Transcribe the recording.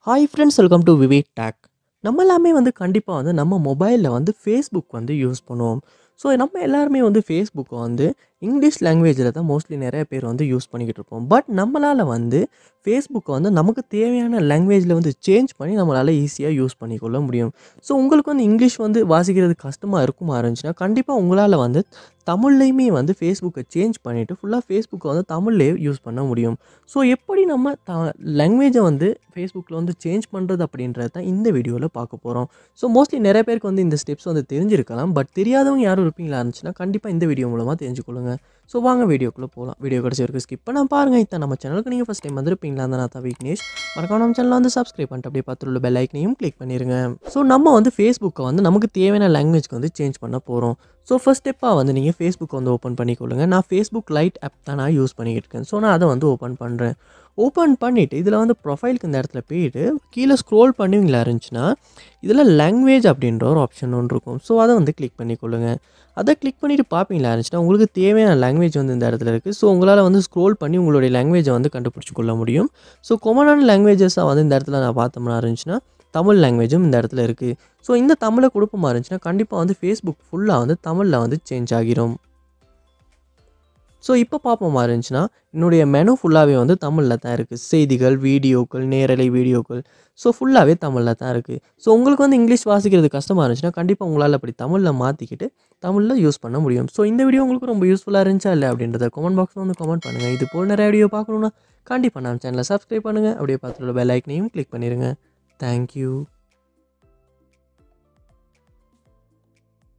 hi friends welcome to Vivek tech நம்ம எல்லாமே வந்து கண்டிப்பாக வந்து நம்ம மொபைலில் வந்து ஃபேஸ்புக் வந்து யூஸ் பண்ணுவோம் ஸோ நம்ம எல்லாருமே வந்து ஃபேஸ்புக்கை வந்து இங்கிலீஷ் லாங்குவேஜில் தான் மோஸ்ட்லி நிறைய பேர் வந்து யூஸ் பண்ணிக்கிட்டு இருப்போம் பட் நம்மளால் வந்து ஃபேஸ்புக்கை வந்து நமக்கு தேவையான லாங்குவேஜில் வந்து சேஞ்ச் பண்ணி நம்மளால் ஈஸியாக யூஸ் பண்ணிக்கொள்ள முடியும் ஸோ உங்களுக்கு வந்து இங்கிலீஷ் வந்து வாசிக்கிறது கஷ்டமாக இருக்குமா இருந்துச்சுன்னா கண்டிப்பாக உங்களால் வந்து தமிழ்லையுமே வந்து ஃபேஸ்புக்கை சேஞ்ச் பண்ணிவிட்டு ஃபுல்லாக ஃபேஸ்புக்கை வந்து தமிழ்லேயே யூஸ் பண்ண முடியும் ஸோ எப்படி நம்ம த லாங்குவேஜை வந்து ஃபேஸ்புக்கில் வந்து சேஞ்ச் பண்ணுறது அப்படின்றது தான் இந்த வீடியோவில் பார்க்க போகிறோம் ஸோ மோஸ்ட்லி நிறைய பேருக்கு வந்து இந்த ஸ்டெப்ஸ் வந்து தெரிஞ்சிருக்கலாம் பட் தெரியாதவங்க யாரும் இருப்பீங்களா இருந்துச்சுன்னா கண்டிப்பாக இந்த வீடியோ மூலமாக தெரிஞ்சுக்கொள்ளுங்க ஸோ வாங்க வீடியோக்குள்ளே போகலாம் வீடியோ கடைசி வரைக்கும் ஸ்கிப் பண்ண பாருங்கள் இதான் நம்ம சேனலுக்கு நீங்கள் ஃபஸ்ட் டைம் வந்திருப்பீங்களா அந்த நான் தான் விக்னேஷ் மறக்காம நம்ம சேனலில் வந்து சப்ஸ்கிரைப் பண்ணிட்டு அப்படியே பார்த்துள்ள பெல் ஐக்கனையும் கிளிக் பண்ணிடுங்க ஸோ நம்ம வந்து ஃபேஸ்புக்கை வந்து நமக்கு தேவையான லாங்குவேஜ்க்கு வந்து சேஞ்ச் பண்ண போகிறோம் ஸோ ஃபஸ்ட் ஸ்டெப்பாக வந்து நீங்கள் ஃபேஸ்புக் வந்து ஓப்பன் பண்ணிக்கொள்ளுங்க நான் ஃபேஸ்புக் லைட் ஆப் தான் நான் யூஸ் பண்ணிக்கிட்டு இருக்கேன் ஸோ நான் அதை வந்து ஓப்பன் பண்ணுறேன் ஓப்பன் பண்ணிவிட்டு இதில் வந்து ப்ரொஃபைலுக்கு இந்த இடத்துல போயிட்டு கீழே ஸ்க்ரோல் பண்ணுவீங்களா இருந்துச்சுன்னா இதில் லாங்குவேஜ் அப்படின்ற ஒரு ஆப்ஷன் ஒன்று இருக்கும் ஸோ அதை வந்து கிளிக் பண்ணிக்கொள்ளுங்க அதை கிளிக் பண்ணிவிட்டு பார்ப்பீங்களா இருந்துச்சுன்னா உங்களுக்கு தேவையான லாங்குவேஜ் வந்து இந்த இடத்துல இருக்குது ஸோ உங்களால் வந்து ஸ்க்ரோல் பண்ணி உங்களுடைய லாங்குவேஜை வந்து கண்டுபிடிச்சி கொள்ள முடியும் ஸோ கொமனான லாங்குவேஜஸாக வந்து இந்த இடத்துல நான் பார்த்தோம்னா இருந்துச்சுன்னா தமிழ் லாங்குவேஜும் இந்த இடத்துல இருக்குது ஸோ இந்த தமிழை கொடுப்பமா இருந்துச்சுன்னா கண்டிப்பாக வந்து ஃபேஸ்புக் ஃபுல்லாக வந்து தமிழில் வந்து சேஞ்ச் ஆகிரும் ஸோ இப்போ பார்ப்போமா இருந்துச்சுன்னா என்னுடைய மெனு ஃபுல்லாகவே வந்து தமிழில் தான் இருக்குது செய்திகள் வீடியோக்கள் நேரலை வீடியோக்கள் ஸோ ஃபுல்லாகவே தமிழில் தான் இருக்குது ஸோ உங்களுக்கு வந்து இங்கிலீஷ் வாசிக்கிறது கஷ்டமாக இருந்துச்சுன்னா கண்டிப்பாக உங்களால் அப்படி தமிழில் மாற்றிக்கிட்டு தமிழில் யூஸ் பண்ண முடியும் ஸோ இந்த வீடியோ உங்களுக்கு ரொம்ப யூஸ்ஃபுல்லாக இருந்துச்சா இல்லை அப்படின்றத கமெண்ட் பாக்ஸில் வந்து கமெண்ட் பண்ணுங்கள் இது போல் நிறைய வீடியோ பார்க்கணுன்னா கண்டிப்பாக நம்ம சேனலை சப்ஸ்கிரைப் பண்ணுங்கள் அப்படியே பார்த்துட்டு பெல் ஐக்கனையும் கிளிக் பண்ணிடுங்க தேங்க்யூ